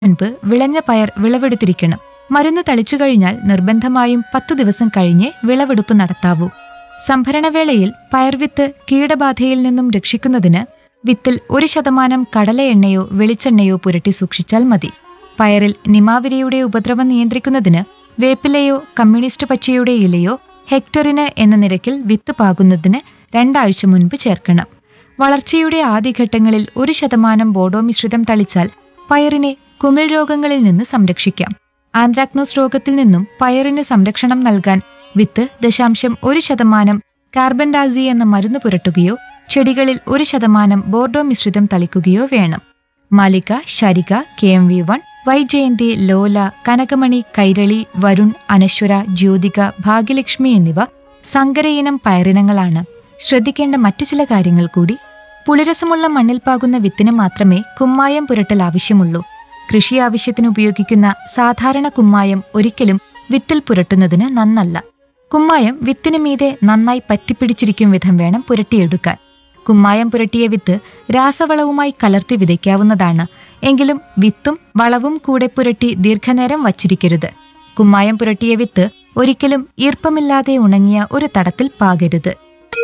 മുൻപ് വിളഞ്ഞ പയർ വിളവെടുത്തിരിക്കണം മരുന്ന് തളിച്ചു കഴിഞ്ഞാൽ നിർബന്ധമായും പത്തു ദിവസം കഴിഞ്ഞേ വിളവെടുപ്പ് നടത്താവൂ സംഭരണവേളയിൽ പയർവിത്ത് കീടബാധയിൽ നിന്നും രക്ഷിക്കുന്നതിന് വിത്തിൽ ഒരു ശതമാനം കടലയെണ്ണയോ വെളിച്ചെണ്ണയോ പുരട്ടി സൂക്ഷിച്ചാൽ മതി പയറിൽ നിമാവിരിയുടെ ഉപദ്രവം നിയന്ത്രിക്കുന്നതിന് വേപ്പിലയോ കമ്മ്യൂണിസ്റ്റ് പച്ചയുടെ ഇലയോ ഹെക്ടറിന് എന്ന നിരക്കിൽ വിത്ത് പാകുന്നതിന് രണ്ടാഴ്ച മുൻപ് ചേർക്കണം വളർച്ചയുടെ ആദ്യഘട്ടങ്ങളിൽ ഒരു ശതമാനം ബോഡോ മിശ്രിതം തളിച്ചാൽ പയറിനെ കുമിൾ രോഗങ്ങളിൽ നിന്ന് സംരക്ഷിക്കാം ആന്ത്രാക്നോസ് രോഗത്തിൽ നിന്നും പയറിന് സംരക്ഷണം നൽകാൻ വിത്ത് ദശാംശം ഒരു ശതമാനം കാർബൻഡാസി എന്ന മരുന്ന് പുരട്ടുകയോ ചെടികളിൽ ഒരു ശതമാനം ബോർഡോ മിശ്രിതം തളിക്കുകയോ വേണം Malika Sharika K M V one Vyjayanthi Lola Kanakamani Kairali Varun Anaswara Jyothika Bhagyalakshmi എന്നിവ സങ്കരയിനം പയറിനങ്ങളാണ് ശ്രദ്ധിക്കേണ്ട മറ്റു ചില കാര്യങ്ങൾ കൂടി പുളിരസമുള്ള മണ്ണിൽ പാകുന്ന വിത്തിന് മാത്രമേ കുമ്മായം പുരട്ടൽ ആവശ്യമുള്ളൂ കൃഷി ആവശ്യത്തിന് ഉപയോഗിക്കുന്ന സാധാരണ കുമ്മായം ഒരിക്കലും വിത്തിൽ പുരട്ടുന്നതിന് നന്നല്ല കുമ്മായം വിത്തിന് മീതെ നന്നായി പറ്റിപ്പിടിച്ചിരിക്കും വിധം വേണം പുരട്ടിയെടുക്കാൻ കുമ്മായം പുരട്ടിയ വിത്ത് രാസവളവുമായി കലർത്തി വിതയ്ക്കാവുന്നതാണ് എങ്കിലും വിത്തും വളവും കൂടെ പുരട്ടി ദീർഘനേരം വച്ചിരിക്കരുത് കുമ്മായം പുരട്ടിയ വിത്ത് ഒരിക്കലും ഈർപ്പമില്ലാതെ ഉണങ്ങിയ ഒരു തടത്തിൽ പാകരുത്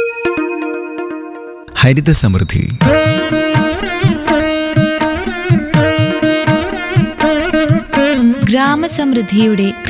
ഹരിത സമൃദ്ധി ഗ്രാമസമൃദ്ധിയുടെ